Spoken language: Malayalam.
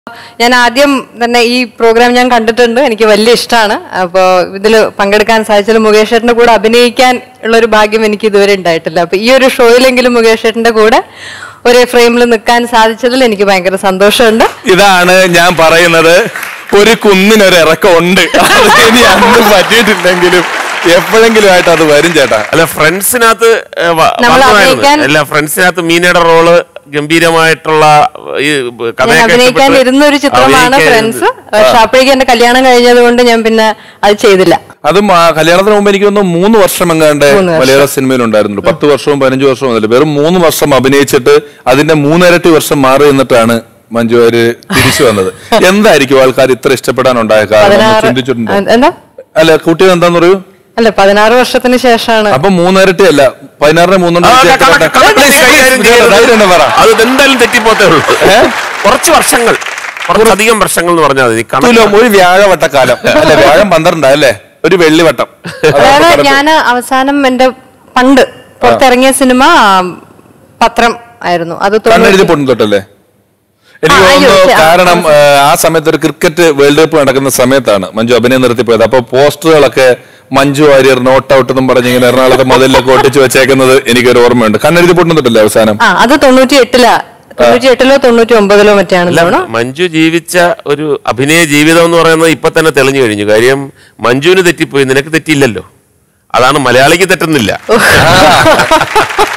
ഞാൻ ആദ്യം തന്നെ ഈ പ്രോഗ്രാം ഞാൻ കണ്ടിട്ടുണ്ട് എനിക്ക് വലിയ ഇഷ്ടമാണ് അപ്പോൾ ഇതിൽ പങ്കെടുക്കാൻ സാധിച്ചത് മുകേഷ് ഏട്ടൻ്റെ കൂടെ അഭിനയിക്കാൻ ഉള്ളൊരു ഭാഗ്യം എനിക്ക് ഇതുവരെ ഉണ്ടായിട്ടില്ല അപ്പൊ ഈ ഒരു ഷോയിലെങ്കിലും മുകേഷ് ഏട്ടൻ്റെ കൂടെ ഒരേ ഫ്രെയിമിൽ നിൽക്കാൻ സാധിച്ചതിൽ എനിക്ക് ഭയങ്കര സന്തോഷമുണ്ട് ഇതാണ് ഞാൻ പറയുന്നത് ഒരു കുന്നിനൊരു ഇറക്കമുണ്ട് അത് ഇനി അന്ന് പറ്റിയിട്ടില്ലെങ്കിലും എപ്പോഴെങ്കിലും ആയിട്ട് അത് വരും ചേട്ടാ അല്ല ഫ്രണ്ട്സിനകത്ത് ഏ, വ- നമ്മൾ വന്നതായിരുന്നു. അഭിനയിക്കാൻ- അല്ല ഫ്രണ്ട്സിനകത്ത് മീനയുടെ റോള് ഗംഭീരമായിട്ടുള്ള ഈ ഞാൻ കഥയൊക്കെ അഭിനയിക്കാൻ ഇഷ്ടപ്പെട്ട് ഇരുന്ന ഒരു ചിത്രമാണ് അഭിനയിക്കാൻ ഫ്രണ്ട്സ് പക്ഷെ അപ്പോഴേക്കും എന്റെ കല്യാണം കഴിഞ്ഞത് കൊണ്ട് ഞാൻ പിന്നെ അത് ചെയ്തില്ല അതും ആ കല്യാണത്തിന് മുമ്പ് എനിക്ക് തോന്നുന്നു മൂന്ന് വർഷം എങ്ങാണ്ട് മൂന്ന് വർഷം. മലയാള സിനിമയിൽ ഉണ്ടായിരുന്നുള്ളൂ പത്ത് വർഷവും പതിനഞ്ച് വർഷവും ഒന്നുമില്ല വെറും മൂന്ന് വർഷം അഭിനയിച്ചിട്ട് അതിന്റെ മൂന്നിരട്ടി വർഷം മാറി നിന്നിട്ടാണ് മഞ്ജു അവര് തിരിച്ചു വന്നത് എന്തായിരിക്കും ആൾക്കാർ ഇത്ര ഇഷ്ടപ്പെടാനുണ്ടായ കാരണം ഒന്ന് പതിനാറ് ചിന്തിച്ചിട്ടുണ്ടോ അ- എന്താ അല്ല കുട്ടികൾ എന്താന്ന് പറയൂ അല്ല പതിനാറ് വർഷത്തിന് ശേഷമാണ് അപ്പൊ മൂന്നിരട്ടി അല്ല പതിനാറിന് മൂന്നുണ്ട് ആ, ക- ക- ക- ക- please കൈകാര്യം ചെയ്യരുത്. ധൈര്യം തന്നെ പറ അത് എന്തായാലും തെറ്റിപ്പോത്തേ ഉള്ളൂ കുറച്ച് വർഷങ്ങൾ കുറച്ചധികം വർഷങ്ങൾ എന്ന് പറഞ്ഞാൽ മതി കണക്ക് തുലോം ഒരു വ്യാഴവട്ടക്കാലം അല്ല വ്യാഴം പന്ത്രണ്ടാ അല്ലേ ഒരു വെള്ളിവട്ടം അതാണ് അതായത് കറക്റ്റ്. ഞാൻ അവസാനം എന്റെ പണ്ട് പുറത്തിറങ്ങിയ സിനിമ ആ, പത്രം ആയിരുന്നു അത് കണ്ണെഴുതി തൊണ്ണൂറ്റി- പൊണ്ണു തൊട്ടല്ലേ എനിക്ക് ആ, അയ്യോ, തോന്നുന്നു ശരി, ആ, കാരണം ആ, ആ സമയത്ത് ഒരു ക്രിക്കറ്റ് വേൾഡ് കപ്പ് നടക്കുന്ന സമയത്താണ് മഞ്ജു അഭിനയം നിർത്തിപ്പോയത് അപ്പൊ പോസ്റ്ററുകളൊക്കെ മഞ്ജു വാര്യർ നോട്ട് ഔട്ട് എന്നും പറഞ്ഞ് ഇങ്ങനെ എറണാകുളത്തെ മതിലൊക്കെ ഒട്ടിച്ച് വെച്ചേക്കുന്നത് എനിക്കൊരു ഓർമ്മയുണ്ട് കണ്ണെഴുതി പൊണ്ണു തൊട്ടല്ലേ അവസാനം ആ അത് തൊണ്ണൂറ്റി എട്ടിലാ തൊണ്ണൂറ്റി എട്ടിലോ തൊണ്ണൂറ്റി ഒമ്പതിലോ മറ്റാണെന്ന് അല്ല തോന്നുന്നു മഞ്ജു ജീവിച്ച ഒരു അഭിനയ ജീവിതം എന്ന് പറയുന്നത് ഇപ്പൊ തന്നെ തെളിഞ്ഞു കഴിഞ്ഞു കാര്യം മഞ്ജുവിന് തെറ്റിപ്പോയി നിനക്ക് തെറ്റിയില്ലല്ലോ അതാണ് മലയാളിക്ക് തെറ്റുന്നില്ല